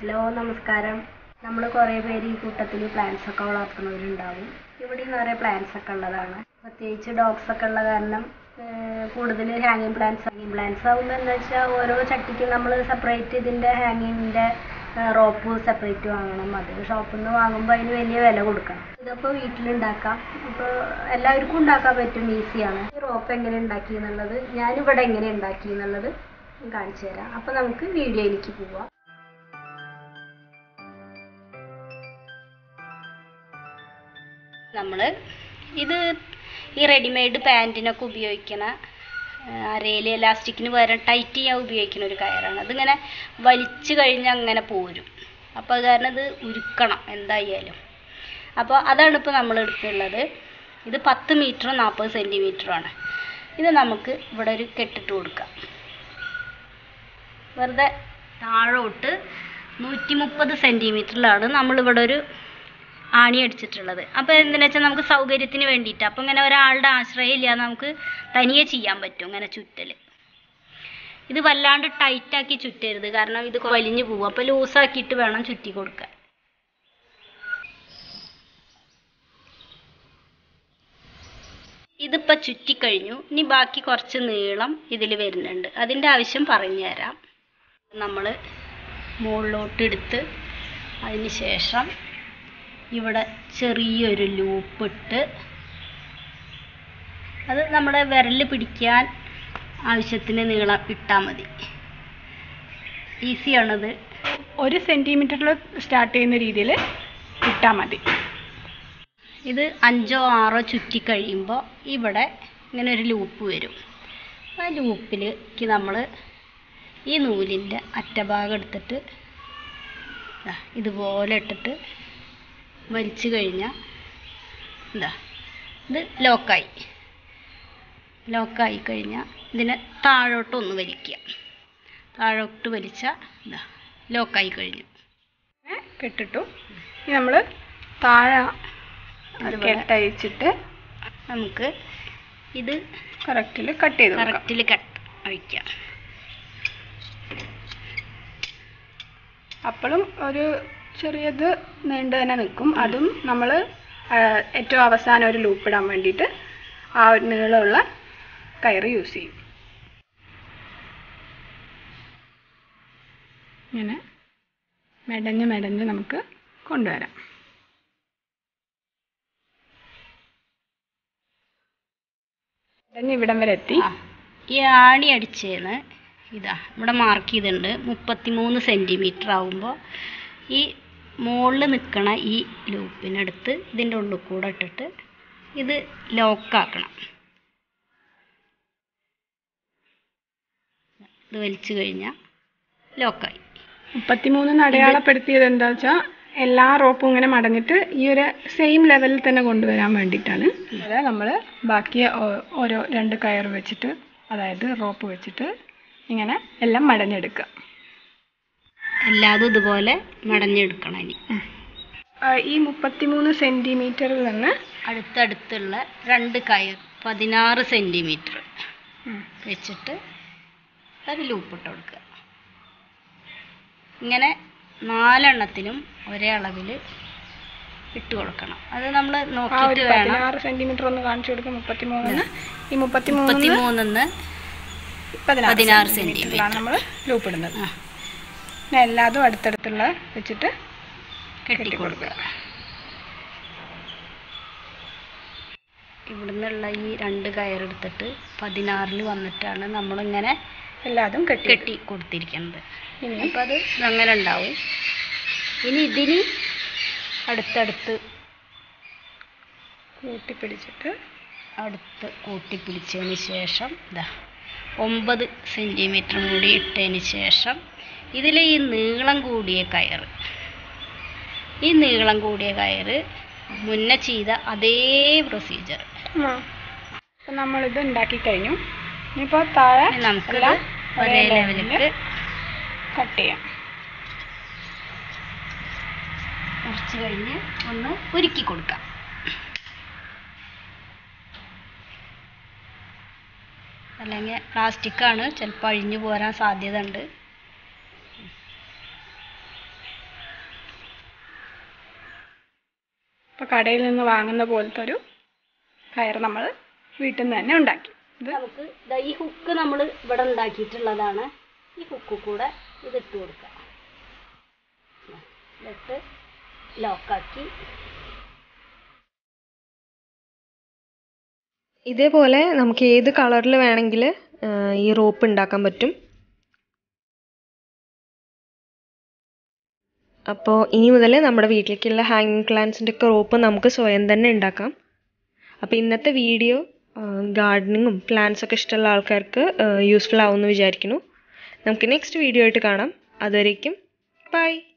Hello നമസ്കാരം നമ്മൾ കുറേ പേര് ഈ കൂട്ടത്തിൽ പ്ലാന്റ്സ് ഒക്കെ വളർത്തുന്നവരുണ്ടാവും ഇവിടെ നിറയെ പ്ലാന്റ്സ് ഒക്കെ ഉള്ളതാണ് പ്രത്യേകിച്ച് ഡോഗ്സ് ഒക്കെ ഉള്ള കാരണം കൂടുതൽ ഹാങ്ങിങ് പ്ലാന്റ്സ് ഹാങ്ങിങ് പ്ലാന്റ്സ് ആകുമ്പോൾ എന്താ വെച്ചാൽ ഓരോ ചട്ടിക്കും നമ്മൾ സെപ്പറേറ്റ് ഇതിൻ്റെ ഹാങ്ങിങ്ങിൻ്റെ റോപ്പ് സെപ്പറേറ്റ് വാങ്ങണം അത് ഷോപ്പിൽ നിന്ന് വാങ്ങുമ്പോൾ അതിന് വലിയ വില കൊടുക്കണം ഇതപ്പോൾ വീട്ടിലുണ്ടാക്കാം ഇപ്പോൾ എല്ലാവർക്കും ഉണ്ടാക്കാൻ പറ്റും ഈസിയാണ് ഈ റോപ്പ് എങ്ങനെ ഉണ്ടാക്കി എന്നുള്ളത് ഞാനിവിടെ എങ്ങനെ ഉണ്ടാക്കി എന്നുള്ളത് കാണിച്ചു തരാം അപ്പോൾ നമുക്ക് വീഡിയോയിലേക്ക് പോവാം നമ്മൾ ഇത് ഈ റെഡിമെയ്ഡ് പാൻറ്റിനൊക്കെ ഉപയോഗിക്കണ അരയിൽ എലാസ്റ്റിക്കിന് പകരം ടൈറ്റ് ചെയ്യാൻ ഉപയോഗിക്കുന്ന ഒരു കയറാണ് അതിങ്ങനെ വലിച്ചു കഴിഞ്ഞാൽ അങ്ങനെ പോരും അപ്പോൾ അത് കാരണം ഇത് ഉരുക്കണം എന്തായാലും അപ്പോൾ അതാണ് ഇപ്പോൾ നമ്മൾ എടുത്തുള്ളത് ഇത് പത്ത് മീറ്ററും നാൽപ്പത് സെൻറ്റിമീറ്ററുമാണ് ഇത് നമുക്ക് ഇവിടെ ഒരു കെട്ടിട്ട് കൊടുക്കാം വെറുതെ താഴോട്ട് നൂറ്റി മുപ്പത് സെൻറ്റിമീറ്ററിലാണ് നമ്മളിവിടെ ഒരു ആണി അടിച്ചിട്ടുള്ളത് അപ്പോൾ എന്തിനാ വെച്ചാൽ നമുക്ക് സൗകര്യത്തിന് വേണ്ടിയിട്ട് അപ്പോൾ ഇങ്ങനെ ഒരാളുടെ ആശ്രയം ഇല്ലാതെ നമുക്ക് തനിയെ ചെയ്യാൻ പറ്റും ഇങ്ങനെ ചുറ്റൽ ഇത് വല്ലാണ്ട് ടൈറ്റാക്കി ചുറ്റരുത് കാരണം ഇത് വലിഞ്ഞു പോകും അപ്പോൾ ലൂസാക്കിയിട്ട് വേണം ചുറ്റി കൊടുക്കാൻ ഇതിപ്പോൾ ചുറ്റിക്കഴിഞ്ഞു ഇനി ബാക്കി കുറച്ച് നീളം ഇതിൽ വരുന്നുണ്ട് അതിൻ്റെ ആവശ്യം പറഞ്ഞു തരാം നമ്മൾ മുകളിലോട്ട് എടുത്ത് അതിന് ശേഷം ഇവിടെ ചെറിയൊരു ലൂപ്പ് ഇട്ട് അത് നമ്മുടെ വിരൽ പിടിക്കാൻ ആവശ്യത്തിന് നീളം ഇട്ടാൽ മതി ഈസിയാണത് ഒരു സെൻറ്റിമീറ്ററിൽ സ്റ്റാർട്ട് ചെയ്യുന്ന രീതിയിൽ ഇട്ടാൽ മതി ഇത് അഞ്ചോ ആറോ ചുറ്റി കഴിയുമ്പോൾ ഇവിടെ ഇങ്ങനെ ഒരു ലൂപ്പ് വരും ആ ലൂപ്പിലേക്ക് നമ്മൾ ഈ നൂലിൻ്റെ അറ്റഭാഗം എടുത്തിട്ട് ദാ ഇതുപോലെ ഇട്ടിട്ട് വലിച്ചു കഴിഞ്ഞാൽ എന്താ ഇത് ലോക്കായി ലോക്കായി കഴിഞ്ഞാൽ ഇതിനെ താഴോട്ടൊന്ന് വലിക്കുക താഴോട്ട് വലിച്ചാൽ ഇതാ ലോക്കായി കഴിഞ്ഞു ഏ, കെട്ടിട്ടു ഇനി നമ്മൾ താഴെ അതുപോലെ. കെട്ടഴിച്ചിട്ട് നമുക്ക് ഇത് കറക്റ്റിൽ കട്ട് ചെയ്ത് കൊടുക്കാം കറക്റ്റിൽ കട്ട് ഒഴിക്കാം അപ്പോഴും ഒരു ചെറിയത് നീണ്ടു തന്നെ നിൽക്കും അതും നമ്മൾ ഏറ്റവും അവസാനം ഒരു ലൂപ്പ് ഇടാൻ വേണ്ടിയിട്ട് ആ ഒരു നീളമുള്ള കയറ് യൂസ് ചെയ്യും ഇങ്ങനെ മെടഞ്ഞ് മെടഞ്ഞ് നമുക്ക് കൊണ്ടുവരാം മെടഞ്ഞ് ഇവിടം വരെ എത്തി ആ, ഈ ആണി അടിച്ചേന്ന് ഇതാ ഇവിടെ മാർക്ക് ചെയ്തിട്ടുണ്ട് മുപ്പത്തിമൂന്ന് സെൻറ്റിമീറ്റർ ആവുമ്പോൾ ഈ മുകളിൽ നിൽക്കണ ഈ ലൂപ്പിനടുത്ത് ഇതിൻ്റെ ഉള്ളിൽ കൂടെ ഇട്ടിട്ട് ഇത് ലോക്കാക്കണം ഇത് വലിച്ചു കഴിഞ്ഞാൽ ലോക്കായി മുപ്പത്തിമൂന്ന് അടയാളപ്പെടുത്തിയത് എന്താ വെച്ചാൽ എല്ലാ റോപ്പും ഇങ്ങനെ മടങ്ങിട്ട് ഈ ഒരു സെയിം ലെവലിൽ തന്നെ കൊണ്ടുവരാൻ വേണ്ടിയിട്ടാണ് അതെ നമ്മൾ ബാക്കി ഓ- ഓരോ രണ്ട് കയർ വെച്ചിട്ട് അതായത് റോപ്പ് വെച്ചിട്ട് ഇങ്ങനെ എല്ലാം മടഞ്ഞെടുക്കുക എല്ലാതും ഇതുപോലെ മടഞ്ഞെടുക്കണം ഇനി ആ, ഈ മുപ്പത്തിമൂന്ന് സെൻറ്റിമീറ്ററിൽ നിന്ന് അടുത്തടുത്തുള്ള രണ്ട് കയർ പതിനാറ് സെൻറ്റിമീറ്റർ ഉം, വെച്ചിട്ട് ഒരു ലൂപ്പിട്ട് കൊടുക്കുക ഇങ്ങനെ നാലെണ്ണത്തിനും ഒരേ അളവിൽ ഇട്ട് കൊടുക്കണം അത് നമ്മൾ ആ ഒരു നോക്കിയിട്ട് വേണം പതിനാറ് സെൻറ്റിമീറ്റർ ഒന്ന് കാണിച്ചു കൊടുക്കുക മുപ്പത്തിമൂന്നിന് ഈ മുപ്പത്തിമൂന്ന് മുപ്പത്തിമൂന്നിന്ന് പതിനാറ് പതിനാറ് സെൻറ്റിമീറ്ററിലാണ് നമ്മൾ ലൂപ്പ് ഇടുന്നത് ആ. പിന്നെ എല്ലാതും അടുത്തടുത്തുള്ള വെച്ചിട്ട് കെട്ടി കെട്ടി കൊടുക്കുക കൊടുക്കുക ഇവിടുന്നുള്ള ഈ രണ്ട് കയറെടുത്തിട്ട് പതിനാറിൽ വന്നിട്ടാണ് നമ്മളിങ്ങനെ എല്ലാതും കെട്ടി കെട്ടി കൊടുത്തിരിക്കുന്നത് ഇനി അപ്പം അത് അങ്ങനെ ഉണ്ടാവും ഇനി ഇതിന് അടുത്തടുത്ത് കൂട്ടിപ്പിടിച്ചിട്ട് അടുത്ത് കൂട്ടിപ്പിടിച്ചതിന് ശേഷം ഇതാ ഒമ്പത് സെൻറ്റിമീറ്റർ കൂടി ഇട്ടതിന് ശേഷം ഇതിൽ ഈ നീളം കൂടിയ കയറ് ഈ നീളം കൂടിയ കയറ് മുന്നേ ചെയ്ത അതേ പ്രൊസീജിയർ അപ്പം നമ്മളിത് ഉണ്ടാക്കി കഴിഞ്ഞു ഇനിയിപ്പോൾ താഴെ നമുക്ക് എല്ലാം ഒരേ ലെവലിലേക്ക് കട്ട് ചെയ്യാം കുറച്ച് കഴിഞ്ഞ് ഒന്ന് ഉരുക്കി കൊടുക്കാം അല്ലെങ്കിൽ പ്ലാസ്റ്റിക് ആണ് ചിലപ്പോൾ അഴിഞ്ഞു പോരാൻ സാധ്യത ഉണ്ട് ഇപ്പോൾ കടയിൽ നിന്ന് വാങ്ങുന്ന പോലത്തെ ഒരു കയർ നമ്മൾ വീട്ടിൽ നിന്ന് തന്നെ ഉണ്ടാക്കി ഇത് നമുക്ക് ദാ ഈ ഹുക്ക് നമ്മൾ ഇവിടെ ഉണ്ടാക്കിയിട്ടുള്ളതാണ് ഈ ഹുക്ക് കൂടെ ഇത് ഇട്ട് കൊടുക്കാം എന്നിട്ട് ലോക്കാക്കി ഇതേപോലെ നമുക്ക് ഏത് കളറിൽ വേണമെങ്കിൽ ഈ റോപ്പ് ഉണ്ടാക്കാൻ പറ്റും അപ്പോൾ ഇനി മുതൽ നമ്മുടെ വീട്ടിലേക്കുള്ള ഹാങ്ങിങ് പ്ലാന്റ്സിൻ്റെ ഒക്കെ റോപ്പ് നമുക്ക് സ്വയം തന്നെ ഉണ്ടാക്കാം അപ്പോൾ ഇന്നത്തെ വീഡിയോ ഗാർഡനിങ്ങും പ്ലാന്റ്സ് ഒക്കെ ഇഷ്ടമുള്ള ആൾക്കാർക്ക് യൂസ്ഫുൾ ആവുമെന്ന് വിചാരിക്കുന്നു നമുക്ക് നെക്സ്റ്റ് വീഡിയോ ആയിട്ട് കാണാം അതുവരേക്കും ബൈ